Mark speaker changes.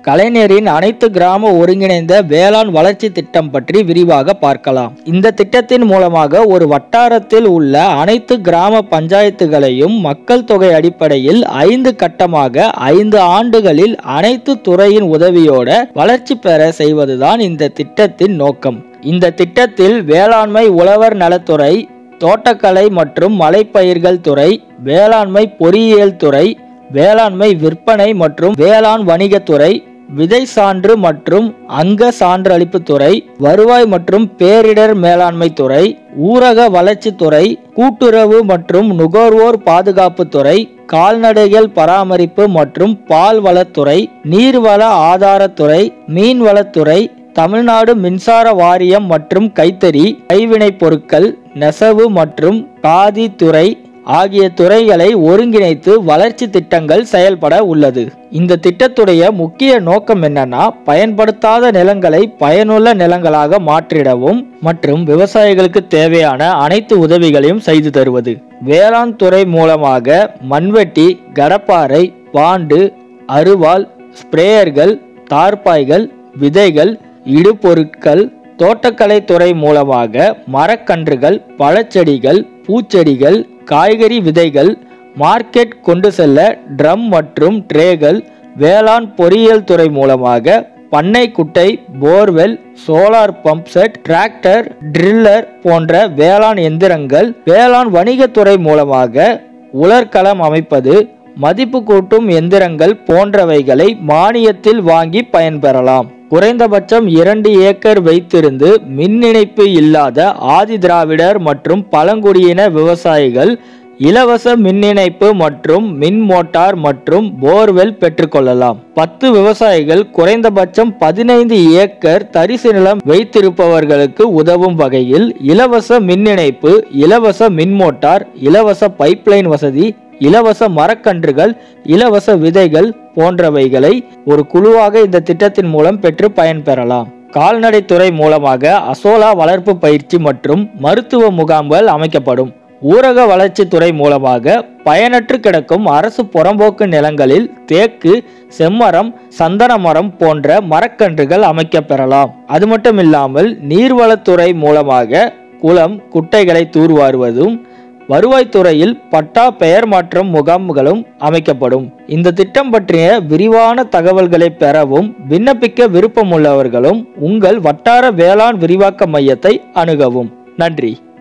Speaker 1: கலைஞரின் அனைத்து கிராம ஒருங்கிணைந்த வேளாண் வளர்ச்சி திட்டம் பற்றி விரிவாக பார்க்கலாம் இந்த திட்டத்தின் மூலமாக ஒரு வட்டாரத்தில் உள்ள அனைத்து கிராம பஞ்சாயத்துகளையும் மக்கள் தொகை அடிப்படையில் ஐந்து கட்டமாக ஐந்து ஆண்டுகளில் அனைத்து துறையின் உதவியோட வளர்ச்சி பெற செய்வதுதான் இந்த திட்டத்தின் நோக்கம் இந்த திட்டத்தில் வேளாண்மை உழவர் நலத்துறை தோட்டக்கலை மற்றும் மலைப்பயிர்கள் துறை வேளாண்மை பொறியியல் துறை வேளாண்மை விற்பனை மற்றும் வேளாண் வணிகத்துறை விதை சான்று மற்றும் அங்க சான்றளிப்பு துறை வருவாய் மற்றும் பேரிடர் மேலாண்மை துறை ஊரக வளர்ச்சித்துறை கூட்டுறவு மற்றும் நுகர்வோர் பாதுகாப்பு துறை கால்நடைகள் பராமரிப்பு மற்றும் பால்வளத்துறை நீர்வள ஆதாரத்துறை மீன்வளத்துறை தமிழ்நாடு மின்சார வாரியம் மற்றும் கைத்தறி கைவினைப் பொருட்கள் நெசவு மற்றும் காதி துறை ஆகிய துறைகளை ஒருங்கிணைத்து வளர்ச்சி திட்டங்கள் செயல்பட உள்ளது இந்த திட்டத்துடைய முக்கிய நோக்கம் என்னன்னா பயன்படுத்தாத நிலங்களை பயனுள்ள நிலங்களாக மாற்றிடவும் மற்றும் விவசாயிகளுக்கு தேவையான அனைத்து உதவிகளையும் செய்து தருவது வேளாண் துறை மூலமாக மண்வெட்டி கடப்பாறை பாண்டு அருவாள் ஸ்ப்ரேயர்கள் தார்பாய்கள் விதைகள் இடுபொருட்கள் தோட்டக்கலை துறை மூலமாக மரக்கன்றுகள் பழச்செடிகள் பூச்செடிகள் காய்கறி விதைகள் மார்க்கெட் கொண்டு செல்ல ட்ரம் மற்றும் ட்ரேகள் வேளாண் பொறியியல் துறை மூலமாக பண்ணை குட்டை borewell solar pump set tractor tiller போன்ற வேளாண் எந்திரங்கள் வேளாண் வணிகத்துறை மூலமாக உலர்களம் அமைப்பது மதிப்பு கூட்டும் எந்திரங்கள் போன்றவைகளை மானியத்தில் வாங்கி பயன்பெறலாம் குறைந்தபட்சம் இரண்டு ஏக்கர் வைத்திருந்து மின் இணைப்பு இல்லாத ஆதி திராவிடர் மற்றும் பழங்குடியின விவசாயிகள் இலவச மின் இணைப்பு மற்றும் மின் மோட்டார் மற்றும் போர்வெல் பெற்றுக்கொள்ளலாம் பத்து விவசாயிகள் குறைந்தபட்சம் பதினைந்து ஏக்கர் தரிசு நிலம் வைத்திருப்பவர்களுக்கு உதவும் வகையில் இலவச மின் இணைப்பு இலவச மின் மோட்டார் இலவச பைப்லைன் வசதி இலவச மரக்கன்றுகள் இலவச விதைகள் போன்றவைகளை ஒரு குழுவாக இந்த திட்டத்தின் மூலம் பெற்று பயன்பெறலாம் கால்நடைத்துறை மூலமாக அசோலா வளர்ப்பு பயிற்சி மற்றும் மருத்துவ முகாம்கள் அமைக்கப்படும் ஊரக வளர்ச்சித்துறை மூலமாக பயனற்று கிடக்கும் அரசு புறம்போக்கு நிலங்களில் தேக்கு செம்மரம் சந்தன மரம் போன்ற மரக்கன்றுகள் அமைக்கப்பெறலாம் அது மட்டும் இல்லாமல் நீர்வளத்துறை மூலமாக குளம் குட்டைகளை தூர்வாருவதும் வருவாய்த்துறையில் பட்டா பெயர் மாற்றம் முகாம்களும் அமைக்கப்படும் இந்த திட்டம் பற்றிய விரிவான தகவல்களை பெறவும் விண்ணப்பிக்க விருப்பமுள்ளவர்களும் உங்கள் வட்டார வேளாண் விரிவாக்க மையத்தை அணுகவும் நன்றி